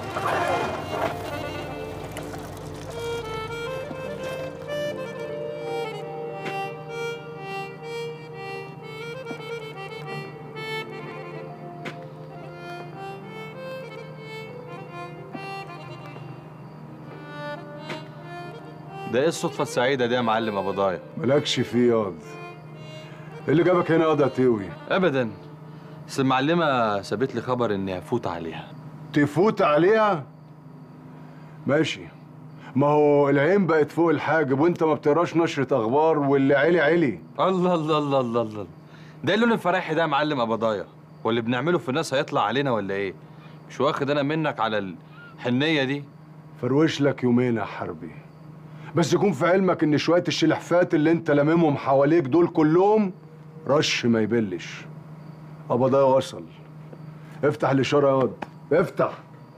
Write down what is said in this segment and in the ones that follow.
ده ايه الصدفة السعيدة دي يا معلم ابو ضايع؟ مالكش فيه ياض إيه اللي جابك هنا ياض يا تيوي ابدا بس المعلمة سابت لي خبر اني هفوت عليها تفوت عليها ماشي ما هو العين بقت فوق الحاجب وانت ما بتقراش نشرة اخبار واللي علي علي الله الله الله الله الله ده اللون الفراحي ده يا معلم ابو ضايع واللي بنعمله في الناس هيطلع علينا ولا ايه؟ مش واخد انا منك على الحنية دي؟ فروش لك يومين يا حربي بس يكون في علمك ان شوية الشلحفات اللي انت لاممهم حواليك دول كلهم رش ما يبلش ابا ده وصل افتح الاشارة يا واد افتح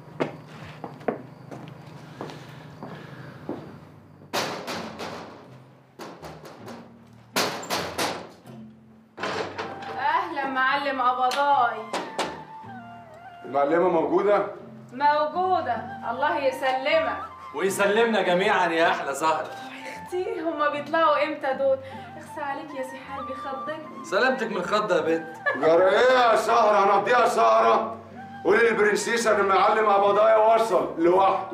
اهلا معلم قبضاي المعلمة موجودة؟ موجودة الله يسلمك ويسلمنا جميعا يا احلى سهر اختي هما بيطلعوا امتى دول اخسى عليك يا سي حربي خضني سلامتك من الخضة يا بنت جرى ايه يا سهرة هنقضيها سهرة قولي للبرنسيسة ان المعلم ابضايا وصل لوحده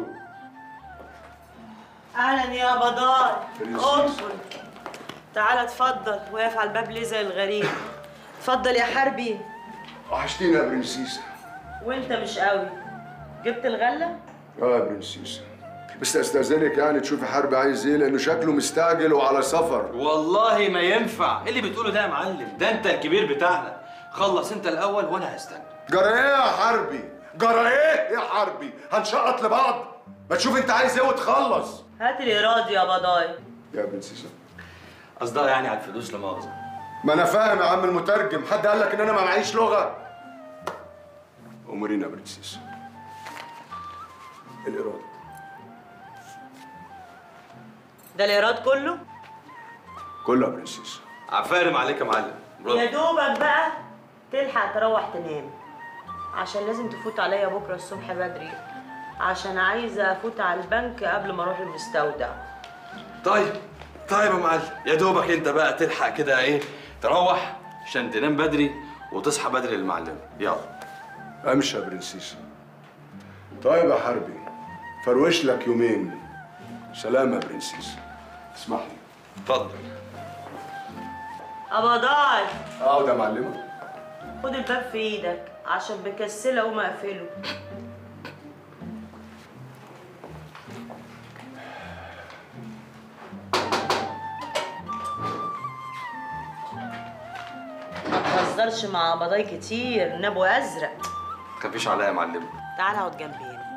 اهلا يا بضاي برنسيس. ادخل تعالى اتفضل واقف على الباب ليه زي الغريب اتفضل يا حربي وحشتيني يا برنسيسة وانت مش قوي جبت الغله اه يا برنسيسة بس استاذنك يعني تشوفي حرب عايز ايه لانه شكله مستعجل وعلى سفر والله ما ينفع ايه اللي بتقوله ده يا معلم ده انت الكبير بتاعنا خلص انت الاول وانا هستنى جرى ايه يا حربي جرى ايه يا حربي هنشقط لبعض ما تشوف انت عايز ايه وتخلص هات الايراد يا بضاي يا برنسيسة قصدها يعني على الفلوس لا مؤاخذة ما انا فاهم يا عم المترجم حد قال لك ان انا ما معيش لغه امورينا يا برنسيس الايراد ده الايراد كله كله يا برنسيس عفارم عليك يا معلم يا دوبك بقى تلحق تروح تنام عشان لازم تفوت عليا بكره الصبح بدري عشان عايزه افوت على البنك قبل ما اروح المستودع طيب طيب يا معلم يا دوبك انت بقى تلحق كده ايه تروح عشان تنام بدري وتصحى بدري للمعلم يلا امشي يا برنسيس طيب يا حربي فروش لك يومين سلام يا برنسيس اسمح لي اتفضل ابضاي اقعد يا معلمه خد الباب في ايدك عشان بكسله اقوم اقفله ما تهزرش مع بضاي كتير نبو ازرق خفيش عليا يا معلم تعال اقعد جنبي هنا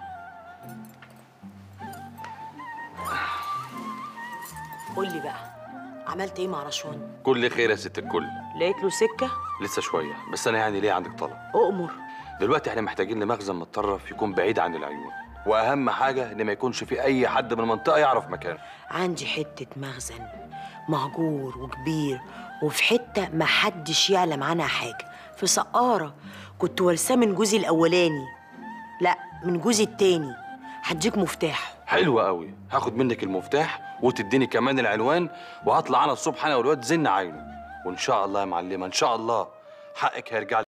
قول لي بقى عملت ايه مع رشوان كل خير يا ست الكل لقيت له سكه لسه شويه بس انا يعني ليه عندك طلب اؤمر دلوقتي احنا محتاجين لمخزن متطرف يكون بعيد عن العيون واهم حاجه ان ما يكونش في اي حد من المنطقه يعرف مكانه عندي حتة مخزن مهجور وكبير وفي حتة محدش يعلم عنها حاجة في سقارة كنت ورثاه من جوزي الأولاني لا من جوزي التاني هديك مفتاحه حلوة قوي هاخد منك المفتاح وتديني كمان العنوان وهطلع انا الصبح انا والواد زن عينه وان شاء الله يا معلمه ان شاء الله حقك هيرجع